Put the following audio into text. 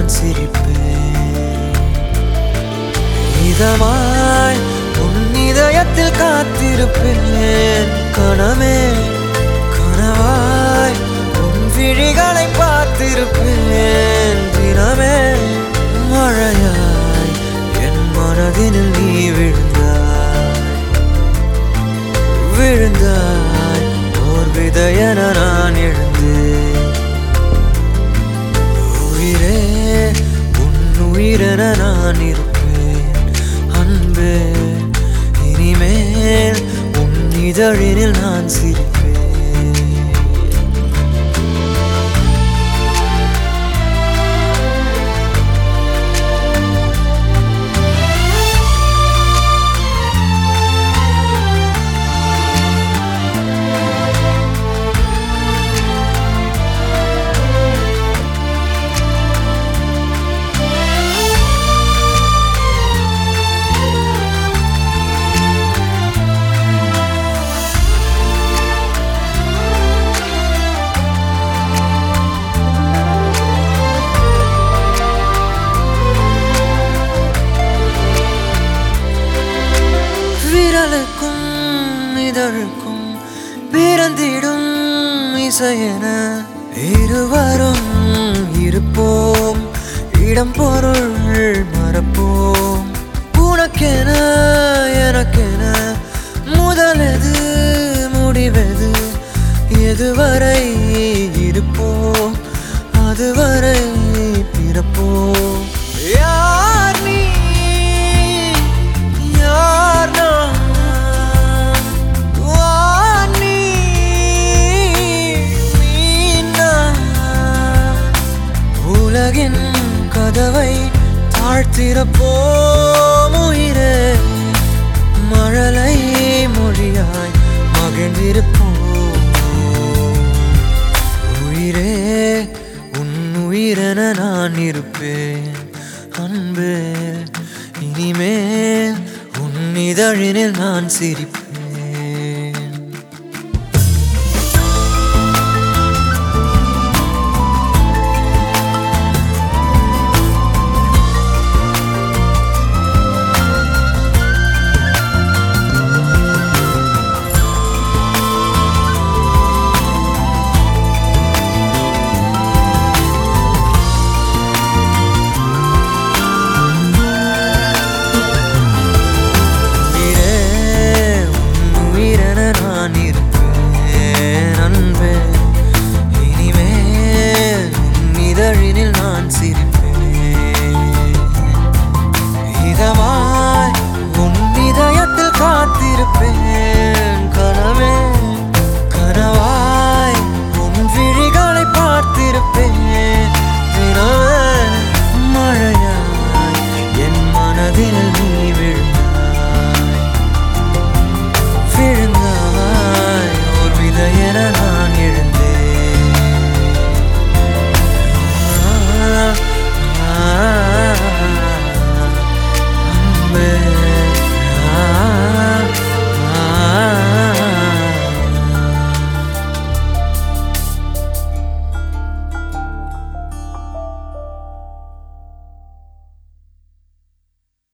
சிரிப்பேன் இதமாய் உன் இதயத்தில் காத்திருப்பேன் கணமே கனவாய் உன் விழிகளை பார்த்திருப்பேன் தினமே மழையாய் என் மனதினில் நீ விழுந்தாய் விழுந்தாய் ஓர் விதையென நான் எழுந்தேன் உயிரே உன் உயிரென நான் இருப்பேன் அன்பே இனிமேல் உன் இதழினில் நான் சிரிப்பேன் விரலுக்கும் இதழுக்கும் பிறந்திடும் இசையென இருவரும் இருப்போம் இடம் பொருள் மறப்போம் உனக்கென எனக்கென முதலெது முடிவெது எதுவரை இருப்போம் அதுவரை பிறப்போம் யார் நீ யார் நான் வா நீ நீ நான் உலகின் கதவை தாழ்த்திறப்போம் உயிரே மழலை மொழியாய் மகிழ்ந்திருப்போம் உயிரே உன் உயிரென நான் இருப்பேன் அன்பே இனிமேல் உன் இதழினில் நான் சிரிப்பேன் உயிரே உன் உயிரென நான் இருப்பேன் அன்பே இனிமேல் உன் இதழினில் நான் சிரிப்பேன் இதமாய் உன் இதயத்தில் காத்திருப்பேன்